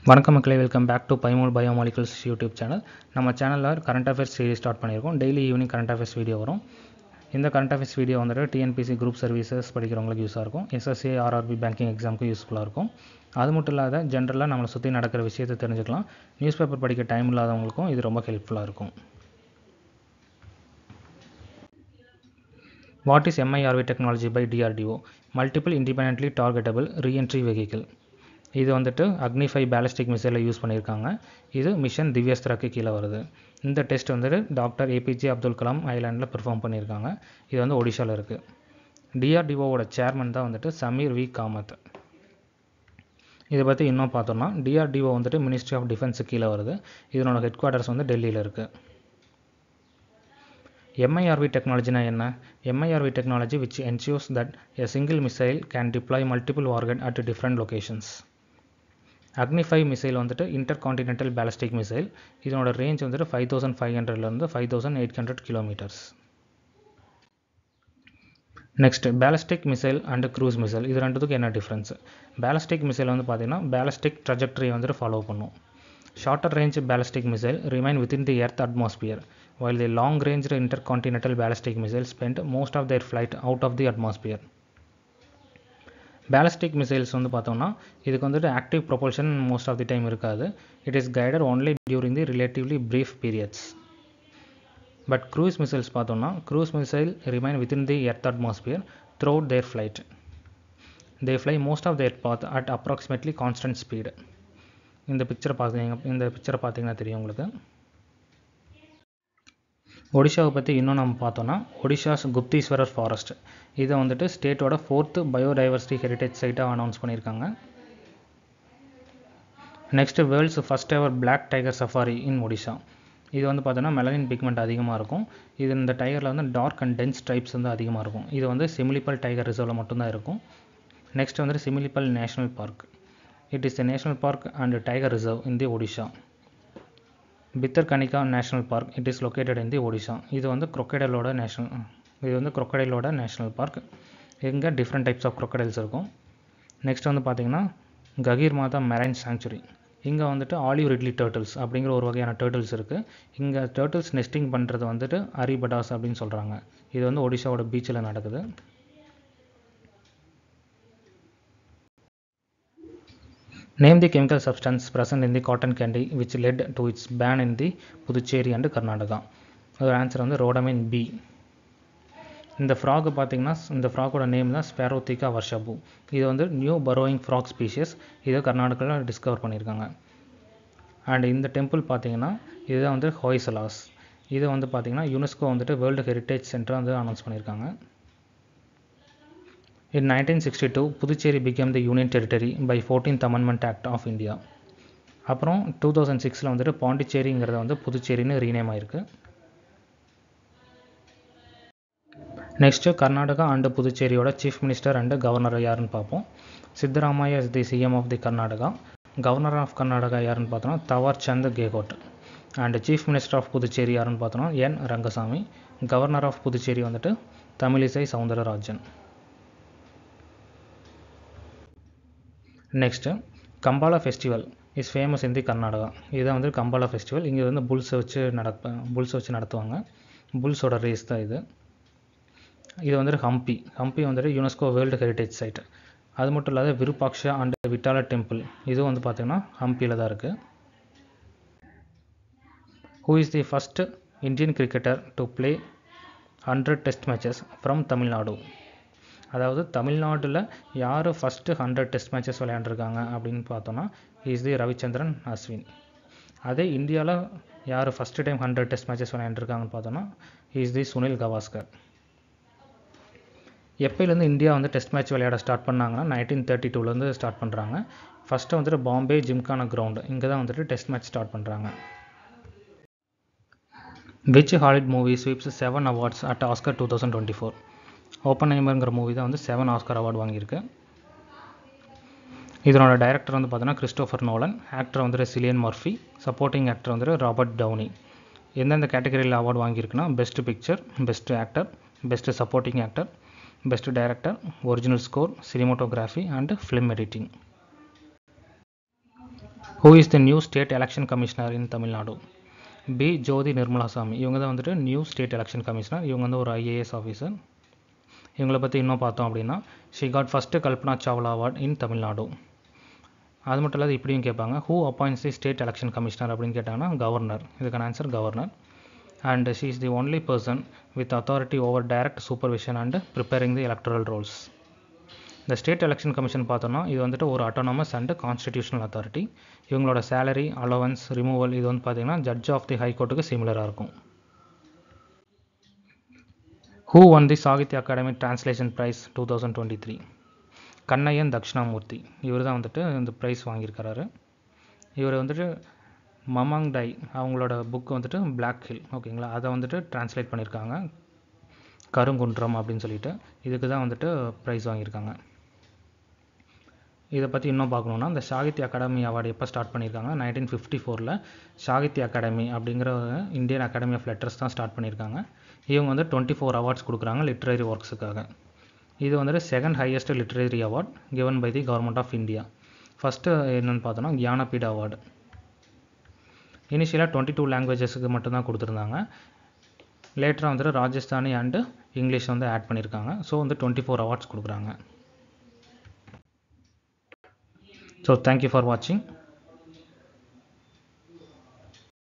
வணக்கம் மக்களே welcome back to பைமோல் பயோமாலிகல்ஸ் யூடியூப் சேனல் நம்ம சேனலில் கரண்ட் அஃபேர்ஸ் சீரிஸ் ஸ்டார்ட் பண்ணியிருக்கோம் daily evening current affairs video வரும் இந்த கரண்ட் அஃபேர்ஸ் வீடியோ வந்துட்டு டிஎன்பிசி குரூப் சர்வீசஸ் படிக்கிறவங்களுக்கு யூஸாக இருக்கும் எஸ்எஸ்சி ஆர்ஆர்பி பேங்கிங் எக்ஸாமுக்கு யூஸ்ஃபுல்லாக இருக்கும் அது மட்டும் இல்லாத ஜென்ரலாக நம்மளை சுற்றி நடக்கிற விஷயத்தை தெரிஞ்சுக்கலாம் நியூஸ் பேப்பர் படிக்க டைம் இல்லாதவங்களுக்கும் இது ரொம்ப ஹெல்ப்ஃபுல்லாக இருக்கும் what is MIRV technology by DRDO multiple independently targetable reentry vehicle இது வந்துட்டு அக்னி ஃபைவ் பேலிஸ்டிக் மிசைலில் யூஸ் பண்ணியிருக்காங்க இது மிஷன் திவ்யஸ்திராக்கு கீழே வருது இந்த டெஸ்ட் வந்துட்டு டாக்டர் ஏபிஜே அப்துல் கலாம் ஐலாண்டில் பெர்ஃபார்ம் பண்ணியிருக்காங்க இது வந்து ஒடிஷாவில் இருக்குது டிஆர்டிஓவோட சேர்மன் தான் வந்துட்டு சமீர் வி காமத் இதை பற்றி இன்னும் பார்த்தோம்னா டிஆர்டிஓ வந்துட்டு மினிஸ்ட்ரி ஆஃப் டிஃபென்ஸு கீழே வருது இதனோட ஹெட் குவார்ட்டர்ஸ் வந்து டெல்லியில் இருக்குது எம்ஐஆர்வி டெக்னாலஜினா என்ன MIRV technology which ensures that a single missile can deploy multiple warhead at different locations Agni five missile வந்துட்டு இன்டர் கான்டினென்டல் பேலஸ்டிக் மிசைல் இதனோட ரேஞ்ச் வந்துட்டு ஃபைவ் தௌசண்ட் ஃபைவ் ஹண்ட்ரட்லேருந்து five thousand eight hundred kilometres next ballistic missile and cruise missile இது ரெண்டுத்துக்கும் என்ன difference ballistic missile வந்து பார்த்தீங்கன்னா ballistic trajectory வந்துட்டு ஃபாலோ பண்ணும் shorter range ballistic missile remain within the earth atmosphere while the long range intercontinental ballistic missiles spent most of their flight out of the atmosphere ballistic missiles வந்து பார்த்தோம்னா இதுக்கு வந்துட்டு active propulsion most of the time இருக்காது it is guided only during the relatively brief periods but cruise missiles பார்த்தோம்னா cruise missile remain within the earth atmosphere throughout their flight they fly most of their path at approximately constant speed இந்த பிக்சரை பார்த்தீங்க இந்த பிக்சரை பார்த்தீங்கன்னா தெரியும் உங்களுக்கு ஒடிஷாவை பற்றி இன்னும் நம்ம பார்த்தோன்னா ஒடிஷாஸ் குப்தீஸ்வரர் ஃபாரஸ்ட் இதை வந்துட்டு ஸ்டேட்டோட ஃபோர்த்து பயோடைவர்சிட்டி ஹெரிட்டேஜ் சைட்டாக அனௌன்ஸ் பண்ணியிருக்காங்க next world's first ever black tiger safari in Odisha இது வந்து பார்த்தோன்னா மெலனின் பிக்மெண்ட் அதிகமாக இருக்கும் இது இந்த டைகரில் வந்து டார்க் அண்ட் டென்ஸ் டைப்ஸ் வந்து அதிகமாக இருக்கும் இது வந்து சிமிலிப்பல் டைகர் ரிசர்வில் மட்டும்தான் இருக்கும் நெக்ஸ்ட் வந்து Similipal national park it is a national park and tiger reserve in the Odisha Bhitarkanika national park it is located in the Odisha இது வந்து crocodile-ஓட நேஷ்னல் இது வந்து crocodile-ஓட நேஷ்னல் பார்க் இங்கே டிஃப்ரெண்ட் டைப்ஸ் ஆஃப் crocodiles இருக்கும் நெக்ஸ்ட் வந்து பார்த்தீங்கன்னா ககீர் மாதா மெரைன் சாங்சுரி இங்கே வந்துட்டு ஆலிவ் ரிட்லி டேர்ட்டில்ஸ் அப்படிங்கிற ஒரு வகையான டேர்ட்டில்ஸ் இருக்குது இங்கே டேர்ட்டில்ஸ் நெஸ்டிங் பண்ணுறது வந்துட்டு அரிபடாஸ் அப்படின்னு சொல்கிறாங்க இது வந்து ஒடிஷாவோட பீச்சில் நடக்குது Name the chemical substance present in the cotton candy which led to its ban in the Puducherry and Karnataka அதோட ஆன்சர் வந்து ரோடமின் பி இந்த ஃப்ராக் பார்த்தீங்கன்னா இந்த ஃப்ராகோட நேம் தான் ஸ்பேரோத்திகா வர்ஷபு இது வந்து நியூ பரோயிங் ஃப்ராக் ஸ்பீஷியஸ் இதை கர்நாடகாவில் டிஸ்கவர் பண்ணியிருக்காங்க அண்ட் இந்த டெம்பிள் பார்த்தீங்கன்னா இதுதான் வந்து ஹோய்சலாஸ் இதை வந்து பார்த்தீங்கன்னா யுனெஸ்கோ வந்துட்டு வேர்ல்டு ஹெரிட்டேஜ் சென்டர் வந்து அனௌன்ஸ் பண்ணியிருக்காங்க In 1962, Puducherry became the union territory by 14th Amendment Act of India. அப்புறம் டூ தௌசண்ட் சிக்ஸில் வந்துட்டு பாண்டிச்சேரிங்கிறத வந்து புதுச்சேரின்னு ரீநேம் ஆயிருக்கு நெக்ஸ்ட்டு கர்நாடகா அண்டு புதுச்சேரியோட சீஃப் மினிஸ்டர் அண்டு கவர்னர் யாருன்னு பார்ப்போம் Siddaramaiah is the CM of the Karnataka governor of Karnataka யாருன்னு பார்த்தோன்னா தவார் சந்த் கேகோட் and chief minister of Puducherry யாருன்னு பார்த்தோன்னா N Rangasamy governor of Puducherry வந்துட்டு Tamilisai Soundararajan next Kambala festival is famous in the Karnataka இதுதான் வந்து கம்பாலா ஃபெஸ்டிவல் இங்கே வந்து புல்ஸை வச்சு நடப்ப புல்ஸ் வச்சு நடத்துவாங்க புல்ஸோட ரேஸ் தான் இது இது வந்துட்டு ஹம்பி ஹம்பி வந்துட்டு யுனெஸ்கோ வேர்ல்டு ஹெரிட்டேஜ் சைட் அது மட்டும் இல்லாத விருப்பாக்ஷா அண்ட் விட்டால டெம்பிள் இதுவும் வந்து பார்த்திங்கன்னா ஹம்பியில் தான் இருக்குது who is the first Indian cricketer to play hundred test matches from Tamil Nadu அதாவது தமிழ்நாட்டில் யார் ஃபஸ்ட்டு ஹண்ட்ரட் டெஸ்ட் மேட்சஸ் விளையாண்டுருக்காங்க அப்படின்னு பார்த்தோன்னா இஸ் தி ரவிச்சந்திரன் அஸ்வின் அதே இந்தியாவில் யார் first time hundred test matches விளையாண்டுருக்காங்கன்னு பார்த்தோன்னா இஸ் தி சுனில் கவாஸ்கர் எப்போலேருந்து இந்தியா வந்து டெஸ்ட் மேட்ச் விளையாட ஸ்டார்ட் பண்ணாங்கன்னா நைன்டீன் தேர்ட்டி டூலேருந்து ஸ்டார்ட் பண்ணுறாங்க ஃபஸ்ட்டு வந்துட்டு பாம்பே ஜிம்கானா கிரவுண்டு இங்கே தான் வந்துட்டு டெஸ்ட் மேட்ச் ஸ்டார்ட் பண்ணுறாங்க which Hollywood movie sweeps seven awards at Oscar two thousand twenty four ஓப்பன் ஐமருங்கிற மூவி தான் வந்து செவன் ஆஸ்கர் அவார்டு வாங்கியிருக்கு இதனோட டைரக்டர் வந்து பார்த்தீங்கன்னா கிறிஸ்டோஃபர் நோலன் ஆக்டர் வந்துட்டு சிலியன் மர்ஃபி சப்போர்ட்டிங் ஆக்டர் வந்துட்டு ராபர்ட் டவுனி எந்தெந்த கேட்டகரியில் அவார்டு வாங்கியிருக்குன்னா best picture best actor best supporting actor best director original score cinematography and film editing who is the new state election commissioner in Tamil Nadu P Jothi Nirmalasamy இவங்க தான் வந்துட்டு new state election commissioner இவங்க வந்து ஒரு IAS officer இவங்களை பற்றி இன்னும் பார்த்தோம் அப்படின்னா she got first Kalpana Chawla award in Tamil Nadu அது மட்டும் இல்லாத இப்படியும் கேட்பாங்க who appoints the state election commissioner அப்படின்னு கேட்டாங்கன்னா கவர்னர் இதுக்கான answer governor and she is the only person with authority over direct supervision and preparing the electoral rolls இந்த ஸ்டேட் எலெக்ஷன் கமிஷன் பார்த்தோன்னா இது வந்துட்டு ஒரு அட்டானமஸ் அண்ட் கான்ஸ்டிடியூஷனல் அத்தாரிட்டி இவங்களோட salary allowance removal இது வந்து பார்த்திங்கன்னா ஜட்ஜ் ஆஃப் தி ஹைகோர்ட்டுக்கு சிமிலராக இருக்கும் who won the Sahitya Akademi translation prize two thousand twenty three Kannaiyan Dakshinamurthy இவர் தான் வந்துட்டு இந்த ப்ரைஸ் வாங்கியிருக்காரு இவர் வந்துட்டு மமாங் டை அவங்களோட புக் வந்துட்டு பிளாக் ஹில் ஓகேங்களா அதை வந்துட்டு டிரான்ஸ்லேட் பண்ணியிருக்காங்க கருங்குன்றம் அப்படின்னு சொல்லிட்டு இதுக்கு தான் வந்துட்டு ப்ரைஸ் வாங்கியிருக்காங்க இதை பற்றி இன்னும் பார்க்கணுன்னா இந்த சாகித்ய அகாடமி அவார்டு எப்போ ஸ்டார்ட் பண்ணியிருக்காங்க நைன்டீன் ஃபிஃப்டி ஃபோரில் சாகித்ய அகாடமி அப்படிங்கிற இந்தியன் அகாடமி ஆஃப் லெட்டர்ஸ் தான் ஸ்டார்ட் பண்ணியிருக்காங்க இவங்க வந்து டுவெண்ட்டி ஃபோர் அவார்ட்ஸ் கொடுக்குறாங்க லிட்ரரி ஒர்க்ஸுக்காக இது வந்துட்டு second highest literary award given by the government of India first என்னென்னு பார்த்தோன்னா ஞானபீட அவார்டு இனிஷியலாக டுவெண்ட்டி டூ லாங்குவேஜஸுக்கு மட்டும்தான் கொடுத்துருந்தாங்க லேட்டராக வந்துட்டு ராஜஸ்தானி அண்டு இங்கிலீஷ் வந்து ஆட் பண்ணியிருக்காங்க ஸோ வந்து டுவெண்ட்டி ஃபோர் அவார்ட்ஸ் கொடுக்குறாங்க ஸோ தேங்க்யூ ஃபார் வாட்சிங்